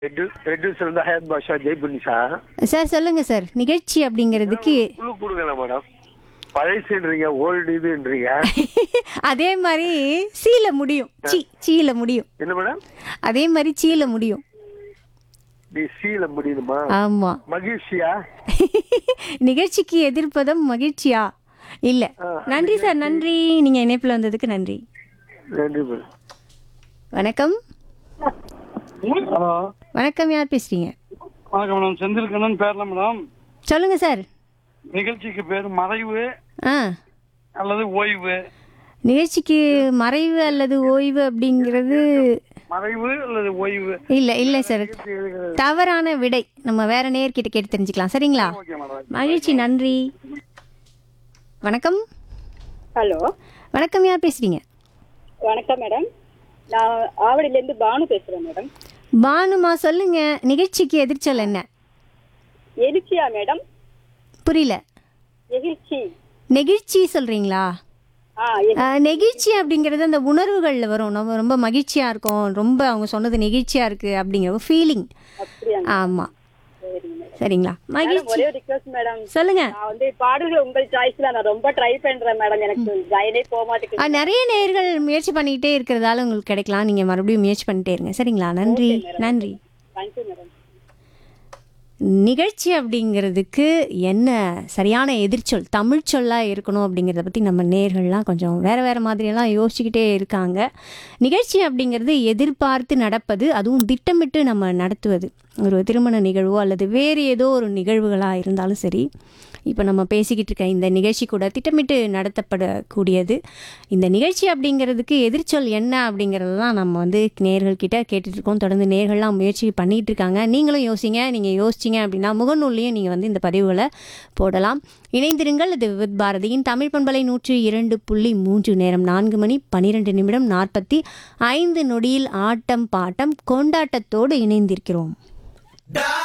reduce வந்து Hayat Basha Jaibunisha sir சொல்லுங்க sir நிகழ்ச்சி அப்படிங்கிறதுக்கு குழு கொடுங்களேன் மேடம் பழசுன்றீங்க ஓல்டு இதுன்றீங்க அதே மாதிரி சீல முடியும் சி சீல முடியும் என்ன மேடம் அதே மாதிரி சீல முடியும் நீ சீல முடியுமா ஆமா மகிழ்ச்சியா நிகழ்ச்சிக்கு எதிர்ப்பதம் மகிழ்ச்சியா இல்ல நன்றி சார் நன்றி நீங்க இணைப்புல வந்ததுக்கு நன்றி நன்றி மேடம் வணக்கம் ஹலோ வணக்கம் யார் பேசுறீங்க வணக்கம் மேடம் செந்தில் கண்ணன் பேர்ல மேடம் சொல்லுங்க சார் நிகழ்ச்சிக்கு பேர் மறைவு ஆ அல்லது ஓய்வு நிகழ்ச்சிக்கு மறைவு அல்லது ஓய்வு அப்படிங்கிறது மறைவு அல்லது ஓய்வு இல்ல இல்ல சார் தவறான விடை நம்ம வேற நேர்கிட்ட கேட்டு தெரிஞ்சுக்கலாம் சரிங்களா ஓகே மேடம் மகிழ்ச்சி நன்றி வணக்கம் ஹலோ வணக்கம் யார் பேசுறீங்க வணக்கம் மேடம் நான் ஆவடியிலேருந்து பானு பேசுகிறேன் மேடம் பானுமா சொல்லுங்க நிகழ்ச்சிக்கு எதிர்ச்சொல் என்ன எழுச்சியா மேடம் புரியல எகிழ்ச்சி நெகிழ்ச்சி சொல்றீங்களா ஆ எ- ஆ, நெகிழ்ச்சி அப்படிங்கிறது அந்த உணர்வுகள்ல வரும் நம்ம ரொம்ப மகிழ்ச்சியா இருக்கும் ரொம்ப அவங்க சொன்னது நெகிழ்ச்சியா இருக்கு அப்படிங்கிற ஃபீலிங் அப்படியா ஆமா சரிங்க மேடம் சரிங்களா மேடம் மகிழ்ச்சி ஒரே ரிக்வஸ்ட் மேடம் சொல்லுங்க நான் வந்து பாடல்கள் உங்கள் சாய்ஸ்ல நான் ரொம்ப ட்ரை பண்றேன் மேடம் எனக்கு லைனே போக ஆ, மாட்டேங்குது நிறைய நேர்கள் முயற்சி பண்ணிக்கிட்டே இருக்கிறதால உங்களுக்கு கிடைக்கலாம் நீங்க மறுபடியும் முயற்சி பண்ணிட்டே இருங்க சரிங்களா நன்றி நன்றி தேங்க்யூ மேடம் நிகழ்ச்சி அப்படிங்கிறதுக்கு என்ன சரியான எதிர்ச்சொல் தமிழ் சொல்லாக இருக்கணும் அப்படிங்கிறத பற்றி நம்ம நேர்கள்லாம் கொஞ்சம் வேறு வேறு மாதிரியெல்லாம் யோசிச்சுக்கிட்டே இருக்காங்க நிகழ்ச்சி அப்படிங்கிறது எதிர்பார்த்து நடப்பது அதுவும் திட்டமிட்டு நம்ம நடத்துவது ஒரு திருமண நிகழ்வோ அல்லது வேறு ஏதோ ஒரு நிகழ்வுகளாக இருந்தாலும் சரி இப்போ நம்ம பேசிக்கிட்டு இருக்க இந்த நிகழ்ச்சி கூட திட்டமிட்டு நடத்தப்படக்கூடியது இந்த நிகழ்ச்சி அப்படிங்கிறதுக்கு எதிர்ச்சொல் என்ன அப்படிங்கிறது தான் நம்ம வந்து நேர்கள்கிட்ட கேட்டுட்டு இருக்கோம் தொடர்ந்து நேர்கள்லாம் முயற்சி பண்ணிட்டு இருக்காங்க நீங்களும் யோசிங்க நீங்கள் யோசிச்சிங்க அப்படின்னா முகநூல்லையும் நீங்கள் வந்து இந்த பதிவுகளை போடலாம் இணைந்திருங்கள் இது வித் பாரதியின் தமிழ் பண்பலை நூற்றி இரண்டு புள்ளி மூன்று நேரம் நான்கு மணி பன்னிரெண்டு நிமிடம் நாற்பத்தி ஐந்து நொடியில் ஆட்டம் பாட்டம் கொண்டாட்டத்தோடு இணைந்திருக்கிறோம்